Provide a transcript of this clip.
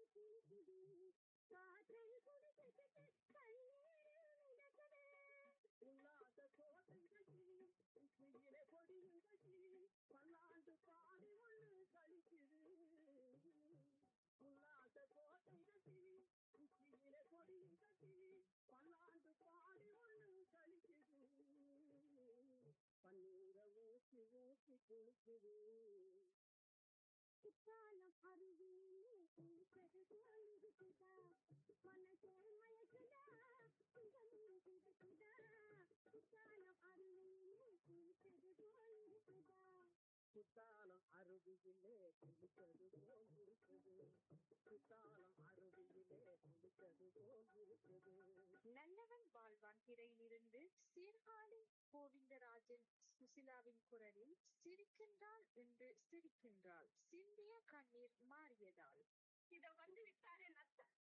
குளிக்குது காற்றை குடிச்சிட்டு கண்ணீரில் மிதக்குது உல்லாச கோட்டைகள் உச்சியிலே கொடியுங்கள் பல்லாண்டு பாடி ஒன்று கழிக்குது உல்லாச கோட்டைகள் உச்சியிலே கொடியுங்கள் பல்லாண்டு பாடி ஒன்று கழிக்குது பன்னீரை ஊசி ஊசி குளிக்குது குற்றாலம் அருவியிலே குளிப்பது போல் இருக்குதா மனசே மயக்குதா சுகமும் கிடைக்குதா குற்றாலம் அருவியிலே குளிப்பது போல் இருக்குதா குத்தாலம் அருவியிலே குளிப்பது போல் இருக்குது குத்தாலம் அருவியிலே குளிப்பது போல் இருக்குது நல்லவன் வாழ்வான் திரையிலிருந்து சீர்காழி கோவிந்தராஜன் சுசிலாவின் குரலில் சிரிக்கின்றாள் என்று சிரிக்கின்றாள் சிந்திய கண்ணீர் மாறியதால் இத வந்து விட்டாரே நத்த